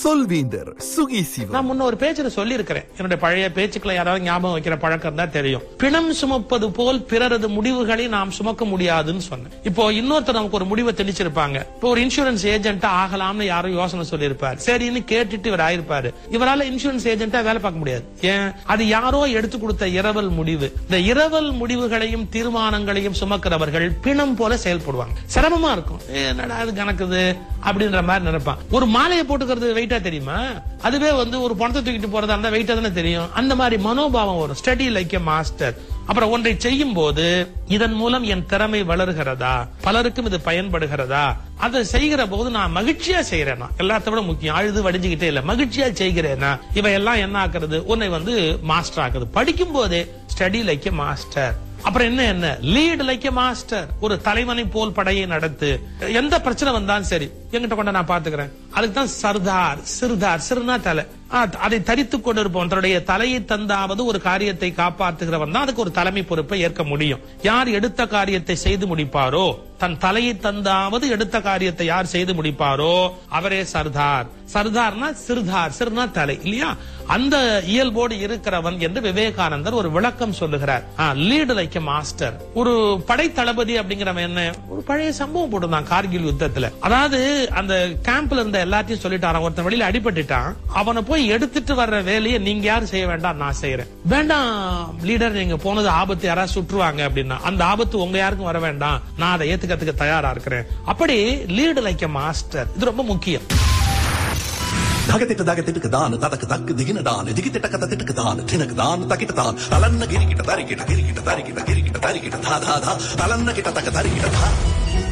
சொல்வீந்தர் சுகி சிவம் நான் முன்ன ஒரு பேச்சுல சொல்லி இருக்கிறேன் என்னுடைய பழைய பேச்சுக்களை யாராவது ஞாபகம் வைக்கிற பழக்கம் தான் தெரியும் பிணம் சுமப்பது போல் பிறரது முடிவுகளை நாம் சுமக்க முடியாதுன்னு சொன்னேன் இப்போ இன்னொருத்தர் நமக்கு ஒரு முடிவை திணிச்சிருப்பாங்க இப்போ ஒரு இன்சூரன்ஸ் ஏஜென்ட்டா ஆகலாம்னு யாரும் யோசனை சொல்லியிருப்பார் சரின்னு கேட்டுட்டு இவர் ஆயிருப்பாரு இவரால இன்சூரன்ஸ் ஏஜென்ட்டா வேலை பார்க்க முடியாது ஏன் அது யாரோ எடுத்து கொடுத்த இரவல் முடிவு இந்த இரவல் முடிவுகளையும் தீர்மானங்களையும் சுமக்கிறவர்கள் பிணம் போல செயல்படுவாங்க சிரமமா இருக்கும் ஏ, என்னடா இது கணக்குது அப்படின்ற மாதிரி நினைப்பான் ஒரு மாலையை போட்டுக்கிறது வெயிட்டா தெரியுமா அதுவே வந்து ஒரு பணத்தை தூக்கிட்டு போறதா இருந்தா வெயிட்டா தானே தெரியும் அந்த மாதிரி மனோபாவம் வரும் ஸ்டடி லைக் எ மாஸ்டர் அப்புறம் ஒன்றை செய்யும் போது இதன் மூலம் என் திறமை வளர்கிறதா பலருக்கும் இது பயன்படுகிறதா அதை செய்கிற போது நான் மகிழ்ச்சியா செய்யறேனா எல்லாத்த விட முக்கியம் அழுது வடிஞ்சுக்கிட்டே இல்ல மகிழ்ச்சியா செய்கிறேனா இவையெல்லாம் என்ன ஆக்குறது உன்னை வந்து மாஸ்டர் ஆக்குது படிக்கும் போதே ஸ்டடி லைக் எ மாஸ்டர் அப்புறம் என்ன என்ன லீட் லைக் எ மாஸ்டர் ஒரு தலைவனை போல் படையை நடத்து எந்த பிரச்சனை வந்தாலும் சரி என்கிட்ட கொண்ட நான் பாத்துக்கிறேன் அதுக்கு தான் சர்தார் சிறுதார் சிறுனா தலை ஆ, அதை தரித்து கொண்டிருப்போம் தன்னுடைய தலையை தந்தாவது ஒரு காரியத்தை காப்பாற்றுகிறவன் தான் அதுக்கு ஒரு தலைமை பொறுப்பை ஏற்க முடியும் யார் எடுத்த காரியத்தை செய்து முடிப்பாரோ தன் தலையை தந்தாவது எடுத்த காரியத்தை யார் செய்து முடிப்பாரோ அவரே சர்தார் சர்தார்னா சிறுதார் சிறுனா தலை இல்லையா அந்த இயல்போடு இருக்கிறவன் என்று விவேகானந்தர் ஒரு விளக்கம் சொல்லுகிறார் லீடு லைக் மாஸ்டர் ஒரு படை தளபதி அப்படிங்கிறவன் என்ன ஒரு பழைய சம்பவம் போட்டிருந்தான் கார்கில் யுத்தத்துல அதாவது அந்த கேம்ப்ல இருந்த எல்லாத்தையும் சொல்லிட்டாரான் ஒருத்தன் வெளியில அடிபட்டுட்டான் அவனை போய் எடுத்துட்டு வர்ற வேலையை நீங்க யாரும் செய்ய வேண்டாம் நான் செய்யறேன் வேண்டாம் லீடர் நீங்க போனது ஆபத்து யாராவது சுற்றுவாங்க அப்படின்னா அந்த ஆபத்து உங்க யாருக்கும் வர வேண்டாம் நான் அதை ஏத்துக்கிறதுக்கு தயாரா இருக்கிறேன் அப்படி லீடு லைக் மாஸ்டர் இது ரொம்ப முக்கியம் දගතෙට දගතෙටක දාන තදක දක්ක දිගෙන දාන දිගිතට කත තෙටක දාන තිනක දාන තකිට දාන තලන්න ගිරිකිට දරිකිට ගිරිකිට දරිකිට ගිරිකිට දරිකිට දා දා දා තලන්න කිට තක දරිකිට දා